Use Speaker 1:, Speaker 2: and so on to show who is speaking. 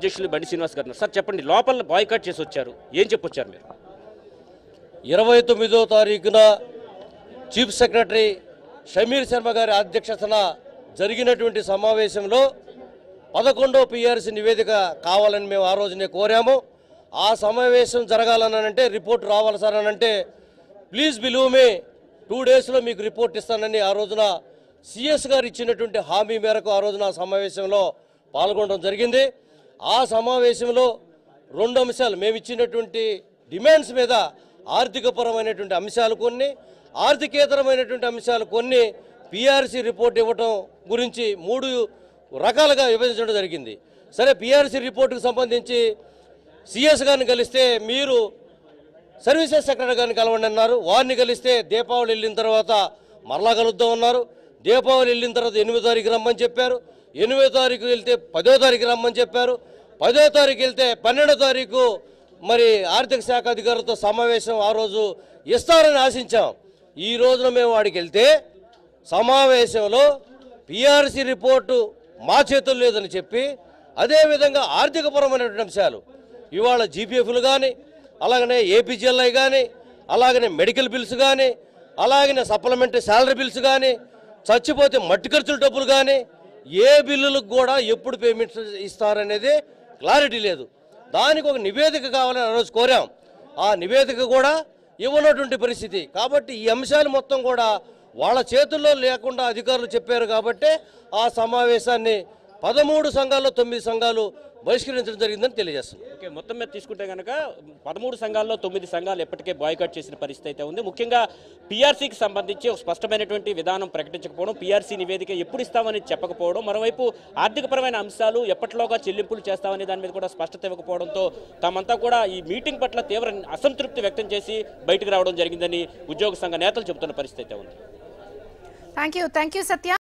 Speaker 1: అధ్యక్షులు బండి శ్రీనివాస్ గారు ఉన్నారు. సార్ చెప్పండి లోపల బాయ్కాట్ చేసి వచ్చారు ఏం చెప్పొచ్చారు మీరు
Speaker 2: ఇరవై తొమ్మిదో తారీఖున చీఫ్ సెక్రటరీ షమీర్ శర్మ గారి అధ్యక్షతన జరిగినటువంటి సమావేశంలో పదకొండో పిఆర్సీ నివేదిక కావాలని మేము ఆ రోజునే కోరాము ఆ సమావేశం జరగాలనంటే రిపోర్ట్ రావాలి సార్ అని అంటే ప్లీజ్ బిలీవ్ మీ టూ డేస్లో మీకు రిపోర్ట్ ఇస్తానని ఆ రోజున సిఎస్ గారు ఇచ్చినటువంటి హామీ మేరకు ఆ రోజున ఆ సమావేశంలో పాల్గొనడం జరిగింది ఆ సమావేశంలో రెండు అంశాలు మేము ఇచ్చినటువంటి డిమాండ్స్ మీద ఆర్థికపరమైనటువంటి అంశాలు కొన్ని ఆర్థికేతరమైనటువంటి అంశాలు కొన్ని పిఆర్సీ రిపోర్ట్ ఇవ్వటం గురించి మూడు రకాలుగా విభజించడం జరిగింది సరే పిఆర్సీ రిపోర్టుకు సంబంధించి సిఎస్ గారిని కలిస్తే మీరు సర్వీసెస్ సెక్రటరీ గారిని కలవండి అన్నారు వారిని కలిస్తే దీపావళి వెళ్ళిన తర్వాత మరలా కలుద్దాం ఉన్నారు దీపావళి వెళ్ళిన తర్వాత ఎనిమిదో తారీఖు రమ్మని చెప్పారు ఎనిమిదో తారీఖు వెళ్తే పదో తారీఖు రమ్మని చెప్పారు పదో తారీఖు వెళ్తే పన్నెండో తారీఖు మరి ఆర్థిక శాఖ అధికారులతో సమావేశం ఆ రోజు ఇస్తారని ఆశించాం ఈ రోజున మేము వాడికి వెళ్తే సమావేశంలో పిఆర్సీ రిపోర్టు మా చేతుల్లో లేదని చెప్పి అదేవిధంగా ఆర్థికపరమైనటువంటి అంశాలు ఇవాళ జీపీఎఫ్లు కానీ అలాగనే ఏపీజీఎల్ఐ కానీ అలాగనే మెడికల్ బిల్స్ కానీ అలాగనే సప్లిమెంటరీ శాలరీ బిల్స్ కానీ చచ్చిపోతే మట్టి ఖర్చుల డబ్బులు కానీ ఏ బిల్లులకు కూడా ఎప్పుడు పేమెంట్స్ ఇస్తారనేది క్లారిటీ లేదు దానికి ఒక నివేదిక కావాలని ఆ రోజు కోరాం ఆ నివేదిక కూడా ఇవ్వనటువంటి పరిస్థితి కాబట్టి ఈ అంశాలు మొత్తం కూడా వాళ్ళ చేతుల్లో లేకుండా అధికారులు చెప్పారు కాబట్టి ఆ సమావేశాన్ని పదమూడు సంఘాల్లో తొమ్మిది సంఘాలు బహిష్కరించడం జరిగిందని తెలియజేస్తుంది
Speaker 1: ఓకే మొత్తం మీద తీసుకుంటే కనుక పదమూడు సంఘాల్లో తొమ్మిది సంఘాలు ఎప్పటికే బాయ్కాట్ చేసిన పరిస్థితి అయితే ఉంది ముఖ్యంగా పీఆర్సీకి సంబంధించి ఒక స్పష్టమైనటువంటి విధానం ప్రకటించకపోవడం పీఆర్సీ నివేదిక ఎప్పుడు ఇస్తామని చెప్పకపోవడం మరోవైపు ఆర్థికపరమైన అంశాలు ఎప్పటిలోగా చెల్లింపులు చేస్తామనే దాని మీద కూడా స్పష్టత ఇవ్వకపోవడంతో తామంతా కూడా ఈ మీటింగ్ పట్ల తీవ్ర అసంతృప్తి వ్యక్తం చేసి బయటకు రావడం జరిగిందని ఉద్యోగ సంఘ నేతలు చెబుతున్న పరిస్థితి అయితే ఉంది
Speaker 3: thank you thank you Satya